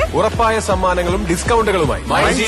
ഉറപ്പായ സമ്മാനങ്ങളും ഡിസ്കൗണ്ടുകളുമായി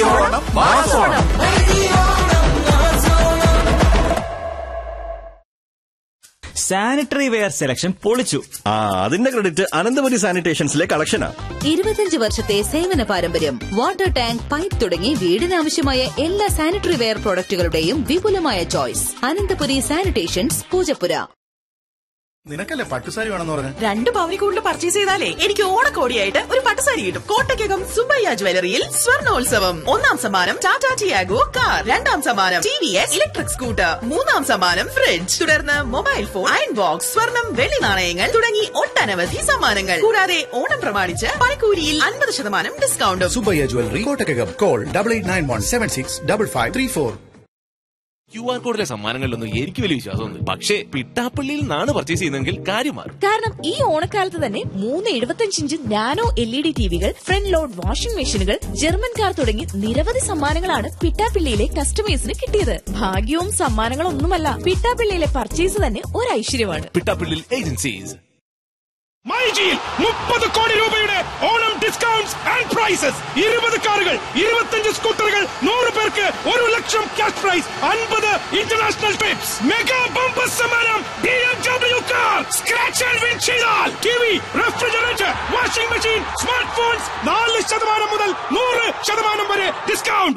sanitary ware selection പൊളിച്ചു ആ അതിന്റെ ക്രെഡിറ്റ് അനന്തപുരി സാനിറ്റേഷൻസിലെ കളക്ഷനാ ഇരുപത്തിയഞ്ച് വർഷത്തെ സേവന പാരമ്പര്യം വാട്ടർ ടാങ്ക് പൈപ്പ് തുടങ്ങി വീടിനാവശ്യമായ എല്ലാ സാനിറ്ററി വെയർ പ്രോഡക്റ്റുകളുടെയും വിപുലമായ ചോയ്സ് അനന്തപുരി സാനിറ്റേഷൻസ് പൂജപ്പുര നിനക്കല്ലേ പട്ടുസാരി വേണമെന്ന് പറഞ്ഞു രണ്ട് പവനി കൂടുതൽ പർച്ചേസ് ചെയ്താലേ എനിക്ക് ഓണക്കോടിയായിട്ട് ഒരു പട്ടുസാരി കിട്ടും കോട്ടയ്ക്കകം സുബയ്യ ജ്വല്ലറിയിൽ സ്വർണോത്സവം ഒന്നാം സമ്മാനം ടാറ്റ ടിയാഗോ കാർ രണ്ടാം സമ്മാനം T V S electric scooter മൂന്നാം സമ്മാനം ഫ്രിഡ്ജ് തുടർന്ന് മൊബൈൽ ഫോൺ അയൺ ബോക്സ് സ്വർണം വെള്ളി നാണയങ്ങൾ തുടങ്ങി ഒട്ടനവധി സമ്മാനങ്ങൾ കൂടാതെ ഓണം പ്രമാണിച്ച് പണിക്കൂലിയിൽ അൻപത് ശതമാനം ഡിസ്കൗണ്ടും Subayya jewellery Kottakkakam call double eight nine one seven six double five three four Q R കോഡിലെ സമ്മാനങ്ങളിലൊന്നും എനിക്ക് വലിയ വിശ്വാസമൊന്നും പക്ഷേ പിട്ടാപ്പള്ളിയിൽ നിന്നാണ് പർച്ചേസ് ചെയ്യുന്നതെങ്കിൽ കാര്യം മാറും കാരണം ഈ ഓണക്കാലത്ത് തന്നെ മൂന്ന് എഴുപത്തഞ്ച് inch nano L E D ടിവികൾ ഫ്രണ്ട് ലോഡ് വാഷിംഗ് മെഷീനുകൾ ജർമ്മൻ കാർ തുടങ്ങി നിരവധി സമ്മാനങ്ങളാണ് പിട്ടാപ്പിള്ളിയിലെ കസ്റ്റമേഴ്സിന് കിട്ടിയത് ഭാഗ്യവും സമ്മാനങ്ങളൊന്നുമല്ല പിട്ടാപ്പിള്ളിയിലെ പർച്ചേസ് തന്നെ ഒരു ഐശ്വര്യമാണ് പിട്ടാപ്പള്ളിയിൽ ഏജൻസീസ് മൈജിയിൽ മുപ്പത് കോടി രൂപയുടെ ഓണം ഡിസ്കൗണ്ട്സ് ആൻഡ് പ്രൈസസ് ഇരുപത് കാറുകൾ ഇരുപത്തഞ്ച് സ്കൂട്ടറുകൾ നൂറ് പേർക്ക് ഒരു ലക്ഷം ക്യാഷ് പ്രൈസ് അൻപത് ഇന്റർനാഷണൽ ട്രിപ്സ് മെഗാ ബമ്പർ സമ്മാനം B M W car scratch and win ചെയ്താൽ T V refrigerator washing machine smart phones നാല് ശതമാനം മുതൽ നൂറ് ശതമാനം വരെ ഡിസ്കൗണ്ട്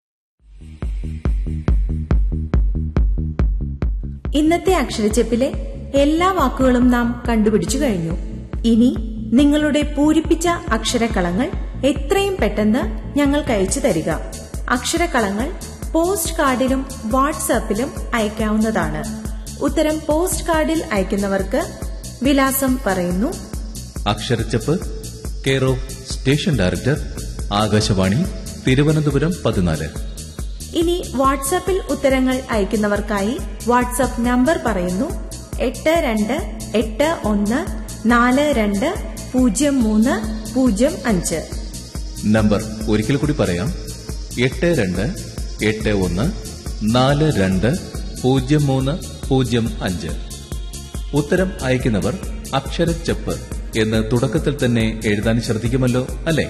ഇന്നത്തെ അക്ഷരച്ചെപ്പിലെ എല്ലാ വാക്കുകളും നാം കണ്ടുപിടിച്ചു കഴിഞ്ഞു ഇനി നിങ്ങളുടെ പൂരിപ്പിച്ച അക്ഷരക്കളങ്ങൾ എത്രയും പെട്ടെന്ന് ഞങ്ങൾക്ക് അയച്ചു തരിക അക്ഷരക്കളങ്ങൾ പോസ്റ്റ് കാർഡിലും വാട്സാപ്പിലും അയക്കാവുന്നതാണ് ഉത്തരം പോസ്റ്റ് കാർഡിൽ അയക്കുന്നവർക്ക് വിലാസം പറയുന്നു അക്ഷരച്ചപ്പ് care of station director Akashvani Thiruvananthapuram പതിനാല് ഇനി വാട്സാപ്പിൽ ഉത്തരങ്ങൾ അയക്കുന്നവർക്കായി വാട്സാപ്പ് നമ്പർ പറയുന്നു എട്ട് രണ്ട് എട്ട് ഒന്ന് നാല് രണ്ട് പൂജ്യം മൂന്ന് പൂജ്യം അഞ്ച് നമ്പർ ഒരിക്കൽ കൂടി പറയാം എട്ട് രണ്ട് എട്ട് ഒന്ന് നാല് രണ്ട് പൂജ്യം മൂന്ന് പൂജ്യം അഞ്ച് ഉത്തരം അയക്കുന്നവർ അക്ഷരച്ചപ്പ് എന്ന് തുടക്കത്തിൽ തന്നെ എഴുതാൻ ശ്രദ്ധിക്കുമല്ലോ അല്ലേ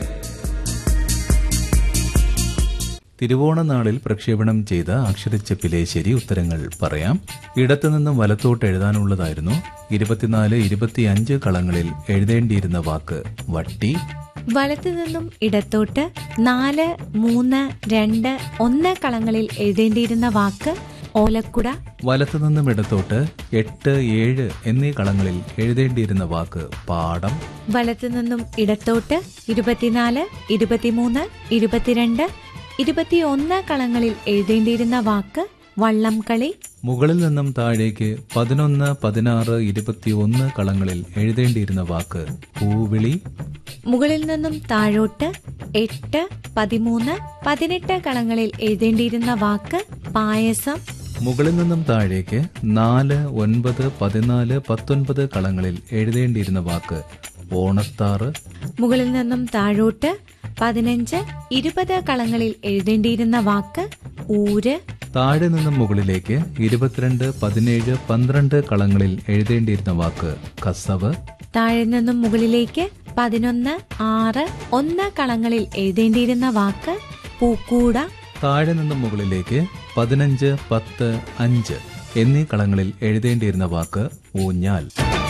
തിരുവോണനാളിൽ പ്രക്ഷേപണം ചെയ്ത അക്ഷരച്ചപ്പിലെ ശരി ഉത്തരങ്ങൾ പറയാം ഇടത്തുനിന്നും വലത്തോട്ട് എഴുതാനുള്ളതായിരുന്നു ഇരുപത്തിനാല് ഇരുപത്തിയഞ്ച് കളങ്ങളിൽ എഴുതേണ്ടിയിരുന്ന വാക്ക് വട്ടി വലത്തു നിന്നും ഇടത്തോട്ട് നാല് മൂന്ന് രണ്ട് ഒന്ന് കളങ്ങളിൽ എഴുതേണ്ടിയിരുന്ന വാക്ക് ഓലക്കുട വലത്തുനിന്നും ഇടത്തോട്ട് എട്ട് ഏഴ് എന്നീ കളങ്ങളിൽ എഴുതേണ്ടിയിരുന്ന വാക്ക് പാടം വലത്തു നിന്നും ഇടത്തോട്ട് ഇരുപത്തിനാല് ഇരുപത്തിമൂന്ന് ഇരുപത്തിരണ്ട് ഇരുപത്തിയൊന്ന് കളങ്ങളിൽ എഴുതേണ്ടിയിരുന്ന വാക്ക് വള്ളംകളി മുകളിൽ നിന്നും താഴേക്ക് പതിനൊന്ന് പതിനാറ് ഇരുപത്തിയൊന്ന് കളങ്ങളിൽ എഴുതേണ്ടിയിരുന്ന വാക്ക് പൂവിളി മുകളിൽ നിന്നും താഴോട്ട് എട്ട് പതിമൂന്ന് പതിനെട്ട് കളങ്ങളിൽ എഴുതേണ്ടിയിരുന്ന വാക്ക് പായസം മുകളിൽ നിന്നും താഴേക്ക് നാല് ഒൻപത് പതിനാല് പത്തൊൻപത് കളങ്ങളിൽ എഴുതേണ്ടിയിരുന്ന വാക്ക് ഓണത്താറ് മുകളിൽ നിന്നും താഴോട്ട് പതിനഞ്ച് ഇരുപത് കളങ്ങളിൽ എഴുതേണ്ടിയിരുന്ന വാക്ക് ഊര് താഴെ നിന്നും മുകളിലേക്ക് ഇരുപത്തിരണ്ട് പതിനേഴ് പന്ത്രണ്ട് കളങ്ങളിൽ എഴുതേണ്ടിയിരുന്ന വാക്ക് കസവ് താഴെ നിന്നും മുകളിലേക്ക് പതിനൊന്ന് ആറ് ഒന്ന് കളങ്ങളിൽ എഴുതേണ്ടിയിരുന്ന വാക്ക് പൂക്കൂട താഴെ നിന്നും മുകളിലേക്ക് പതിനഞ്ച് പത്ത് അഞ്ച് എന്നീ കളങ്ങളിൽ എഴുതേണ്ടിയിരുന്ന വാക്ക് ഊഞ്ഞാൽ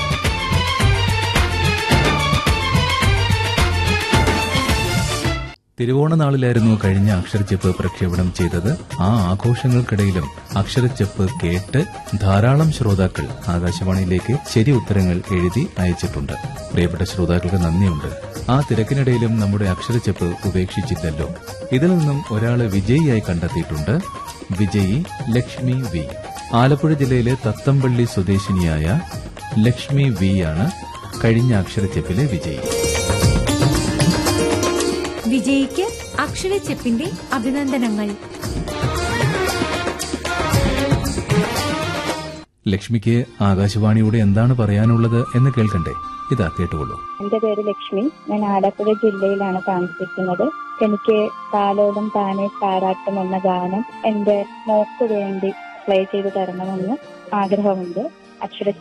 തിരുവോണനാളിലായിരുന്നു കഴിഞ്ഞ അക്ഷരച്ചെപ്പ് പ്രക്ഷേപണം ചെയ്തത് ആ ആഘോഷങ്ങൾക്കിടയിലും അക്ഷരച്ചെപ്പ് കേട്ട് ധാരാളം ശ്രോതാക്കൾ ആകാശവാണിയിലേക്ക് ശരി ഉത്തരങ്ങൾ എഴുതി അയച്ചിട്ടുണ്ട് പ്രിയപ്പെട്ട ശ്രോതാക്കൾക്ക് നന്ദിയുണ്ട് ആ തിരക്കിനിടയിലും നമ്മുടെ അക്ഷരച്ചെപ്പ് ഉപേക്ഷിച്ചില്ലല്ലോ ഇതിൽ നിന്നും ഒരാളെ വിജയിയായി കണ്ടെത്തിയിട്ടുണ്ട് വിജയി ലക്ഷ്മി വി ആലപ്പുഴ ജില്ലയിലെ തത്തമ്പള്ളി സ്വദേശിനിയായ ലക്ഷ്മി വി ആണ് കഴിഞ്ഞ അക്ഷരച്ചെപ്പിലെ വിജയി വിജയിക്ക് അക്ഷരച്ചെപ്പിന്റെ അഭിനന്ദനങ്ങൾ ലക്ഷ്മിക്ക് ആകാശവാണിയോട് എന്താണ് പറയാനുള്ളത് എന്ന് കേൾക്കണ്ടേ ഇതാ കേട്ടുകൊള്ളൂ എന്റെ പേര് ലക്ഷ്മി ഞാൻ ആലപ്പുഴ ജില്ലയിലാണ് താമസിക്കുന്നത് എനിക്ക് താലോലം താനെ താരാട്ടം എന്ന ഗാനം എന്റെ മോക്ക് വേണ്ടി പ്ലേ ചെയ്ത് തരണമെന്ന് ആഗ്രഹമുണ്ട് അക്ഷര